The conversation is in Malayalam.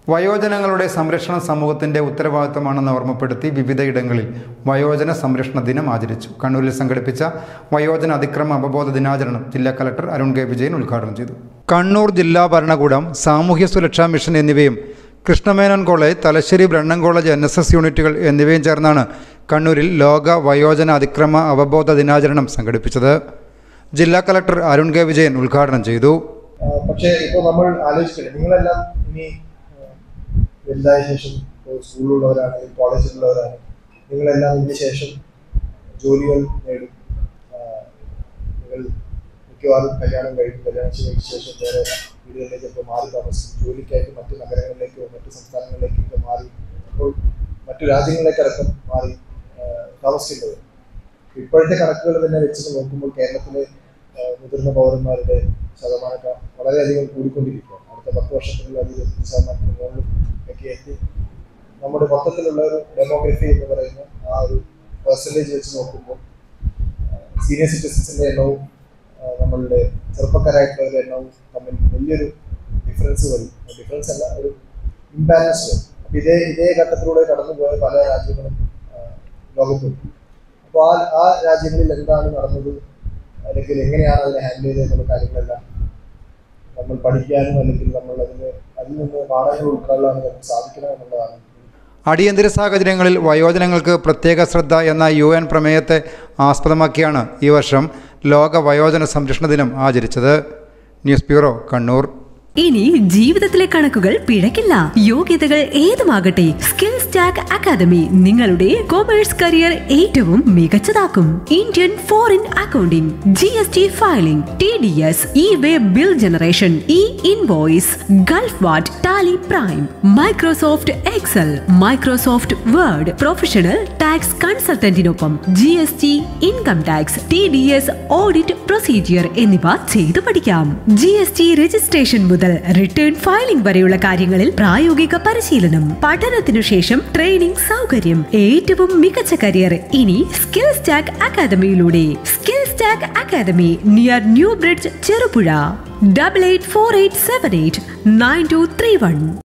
വയോജനങ്ങളുടെ സംരക്ഷണം സമൂഹത്തിന്റെ ഉത്തരവാദിത്തമാണെന്ന് ഓർമ്മപ്പെടുത്തി വിവിധയിടങ്ങളിൽ വയോജന സംരക്ഷണ ദിനം ആചരിച്ചു കണ്ണൂരിൽ സംഘടിപ്പിച്ച വയോജന അതിക്രമ അവബോധ ദിനാചരണം ജില്ലാ കലക്ടർ അരുൺ കെ വിജയൻ ഉദ്ഘാടനം ചെയ്തു കണ്ണൂർ ജില്ലാ ഭരണകൂടം സാമൂഹ്യ സുരക്ഷാ മിഷൻ എന്നിവയും Krishna Menon college Thalassery Brennen college N S S യൂണിറ്റുകൾ എന്നിവയും ചേർന്നാണ് കണ്ണൂരിൽ ലോക വയോജന അതിക്രമ അവബോധ ദിനാചരണം സംഘടിപ്പിച്ചത് ജില്ലാ കലക്ടർ അരുൺ കെ വിജയൻ ഉദ്ഘാടനം ചെയ്തു ആ, പക്ഷേ ഇപ്പോൾ നമ്മൾ ആലോചിക്കട്ടെ നിങ്ങളെല്ലാം ഇനി ആ, വലുതായ ശേഷം ഇപ്പോൾ സ്കൂളിലുള്ളവരാണെങ്കിൽ കോളേജിലുള്ളവരാണ് നിങ്ങളെല്ലാം ഇതിന് ശേഷം ജോലികൾ നേടും ആ, നിങ്ങൾ മിക്കവാറും കല്യാണം കഴിഞ്ഞു കല്യാണം ചെയ്തതിന് ശേഷം വേറെ വീടുകളിലേക്കൊക്കെ മാറി താമസിക്കും ജോലിക്കായിട്ട് മറ്റു നഗരങ്ങളിലേക്കോ മറ്റു സംസ്ഥാനങ്ങളിലേക്കൊക്കെ മാറി ഇപ്പോൾ മറ്റു രാജ്യങ്ങളിലേക്കടക്കം മാറി ആ, താമസിക്കുന്നത് ഇപ്പോഴത്തെ കണക്കുകൾ തന്നെ വെച്ച് നോക്കുമ്പോൾ കേരളത്തിലെ ആ, മുതിർന്ന പൗരന്മാരുടെ ശതമാനം ക- വളരെയധികം കൂടിക്കൊണ്ടിരിക്കുകയാണ് അടുത്ത പത്ത് വർഷത്തിനുള്ള അത് ഇരുപത്തഞ്ച് ശതമാനത്തിന് മുകളിൽ ഒക്കെ എത്തി നമ്മുടെ മൊത്തത്തിലുള്ള ഒരു ഡെമോഗ്രഫി എന്ന് പറയുന്ന ആ ഒരു പെർസെൻറ്റേജ് വെച്ച് നോക്കുമ്പോൾ സീനിയർ സിറ്റിസൻസിന്റെ എണ്ണവും ആ, നമ്മളുടെ ചെറുപ്പക്കാരായിട്ടുള്ളവരുടെ എണ്ണവും തമ്മിൽ വലിയൊരു ഡിഫറൻസ് വരും ഡിഫറൻസ് അല്ല ഒരു ഇംബാലൻസ് വരും അപ്പൊ ഇതേ ഇതേ ഘട്ടത്തിലൂടെ കടന്നുപോയ പല രാജ്യങ്ങളും ആ, ലോകത്തുണ്ട് അപ്പോൾ ആ ആ രാജ്യങ്ങളിൽ എന്താണ് നടന്നത് അല്ലെങ്കിൽ എങ്ങനെയാണ് അതിനെ ഹാൻഡിൽ ചെയ്തത് എന്നുള്ള കാര്യങ്ങളെല്ലാം നമ്മൾ പഠിക്കാനും അല്ലെങ്കിൽ നമ്മൾ അതിന് അതിൽ നിന്ന് പാഠങ്ങൾ ഉൾക്കൊള്ളാനും നമുക്ക് സാധിക്കണം എന്നുള്ളതാണ് അടിയന്തര സാഹചര്യങ്ങളിൽ വയോജനങ്ങൾക്ക് പ്രത്യേക ശ്രദ്ധ എന്ന യു എൻ പ്രമേയത്തെ ആസ്പദമാക്കിയാണ് ഈ വർഷം ലോക വയോജന സംരക്ഷണ ദിനം ആചരിച്ചത് ന്യൂസ് ബ്യൂറോ കണ്ണൂർ ഇനി ജീവിതത്തിലെ കണക്കുകൾ പിഴക്കില്ല യോഗ്യതകൾ ഏതുമാകട്ടെ സ്കിൽ സ്റ്റാക്ക് അക്കാദമി നിങ്ങളുടെ കൊമേഴ്സ് കരിയർ ഏറ്റവും മികച്ചതാക്കും Indian foreign accounting G S T filing T D S e way bill generation e invoice Gulf VAT Tally Prime Microsoft Excel Microsoft Word professional tax കൺസൾട്ടന്റിനൊപ്പം G S T income tax T D S audit procedure എന്നിവ ചെയ്തു പഠിക്കാം ജി എസ് ടി രജിസ്ട്രേഷൻ മുതൽ റിട്ടേൺ ഫയലിംഗ് വരെയുള്ള കാര്യങ്ങളിൽ പ്രായോഗിക പരിശീലനം പഠനത്തിനു ശേഷം ട്രെയിനിംഗ് സൗകര്യം ഏറ്റവും മികച്ച കരിയർ ഇനി സ്കിൽ സ്റ്റാക്ക് അക്കാദമിയിലൂടെ skill stack academy near new bridge Cherupuzha double eight four eight seven eight nine two three one